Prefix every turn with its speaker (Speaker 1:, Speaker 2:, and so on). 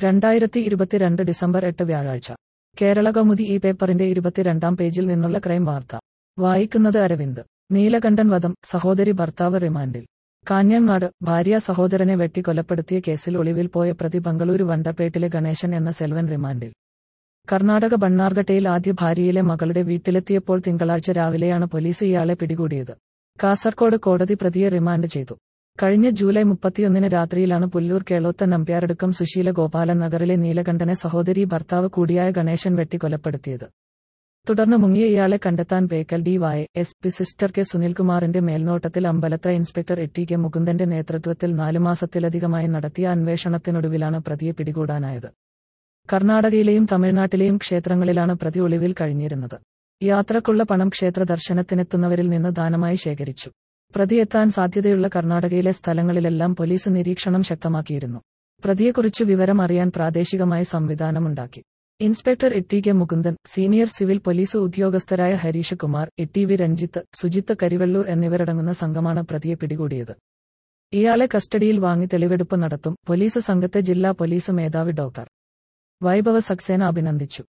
Speaker 1: രണ്ടായിരത്തി ഇരുപത്തിരണ്ട് ഡിസംബർ എട്ട് വ്യാഴാഴ്ച കേരള കൗമുദി ഈ പേപ്പറിന്റെ ഇരുപത്തിരണ്ടാം പേജിൽ നിന്നുള്ള ക്രൈം വാർത്ത വായിക്കുന്നത് അരവിന്ദ് നീലകണ്ഠൻ വധം സഹോദരി ഭർത്താവ് റിമാൻഡിൽ കാഞ്ഞങ്ങാട് ഭാര്യ സഹോദരനെ വെട്ടി കൊലപ്പെടുത്തിയ കേസിൽ ഒളിവിൽ പോയ പ്രതി ബംഗളൂരു വണ്ടപ്പേട്ടിലെ ഗണേശൻ എന്ന സെൽവൻ റിമാൻഡിൽ കർണാടക ബണ്ണാർഘട്ടയിൽ ആദ്യ ഭാര്യയിലെ മകളുടെ വീട്ടിലെത്തിയപ്പോൾ തിങ്കളാഴ്ച രാവിലെയാണ് പോലീസ് ഇയാളെ പിടികൂടിയത് കാസർകോട് കോടതി പ്രതിയെ റിമാൻഡ് ചെയ്തു കഴിഞ്ഞ ജൂലൈ മുപ്പത്തിയൊന്നിന് രാത്രിയിലാണ് പുല്ലൂർ കേളോത്ത നമ്പ്യാരടുക്കം സുശീല ഗോപാലൻ നഗറിലെ നീലകണ്ഠനെ സഹോദരി ഭർത്താവ് കൂടിയായ ഗണേശൻ വെട്ടി കൊലപ്പെടുത്തിയത് തുടർന്ന് മുങ്ങിയ ഇയാളെ കണ്ടെത്താൻ Bekal D Y S P സിസ്റ്റർ കെ സുനിൽകുമാറിന്റെ മേൽനോട്ടത്തിൽ അമ്പലത്ര ഇൻസ്പെക്ടർ എ കെ മുകുന്ദന്റെ നേതൃത്വത്തിൽ നാലു മാസത്തിലധികമായി നടത്തിയ അന്വേഷണത്തിനൊടുവിലാണ് പ്രതിയെ പിടികൂടാനായത് കർണാടകയിലെയും തമിഴ്നാട്ടിലെയും ക്ഷേത്രങ്ങളിലാണ് പ്രതി ഒളിവിൽ കഴിഞ്ഞിരുന്നത് യാത്രക്കുള്ള പണം ക്ഷേത്ര ദർശനത്തിനെത്തുന്നവരിൽ നിന്ന് ദാനമായി ശേഖരിച്ചു പ്രതി എത്താൻ സാധ്യതയുള്ള കർണാടകയിലെ സ്ഥലങ്ങളിലെല്ലാം പോലീസ് നിരീക്ഷണം ശക്തമാക്കിയിരുന്നു പ്രതിയെക്കുറിച്ച് വിവരം അറിയാൻ പ്രാദേശികമായി സംവിധാനമുണ്ടാക്കി inspector E K Mukundan senior civil police ഉദ്യോഗസ്ഥരായ ഹരീഷ് കുമാർ ഇ വി രഞ്ജിത്ത് സുജിത്ത് കരിവെള്ളൂർ എന്നിവരടങ്ങുന്ന സംഘമാണ് പ്രതിയെ പിടികൂടിയത് ഇയാളെ കസ്റ്റഡിയിൽ വാങ്ങി തെളിവെടുപ്പ് നടത്തും പോലീസ് സംഘത്തെ ജില്ലാ പോലീസ് മേധാവി ഡോക്ടർ വൈഭവ സക്സേന അഭിനന്ദിച്ചു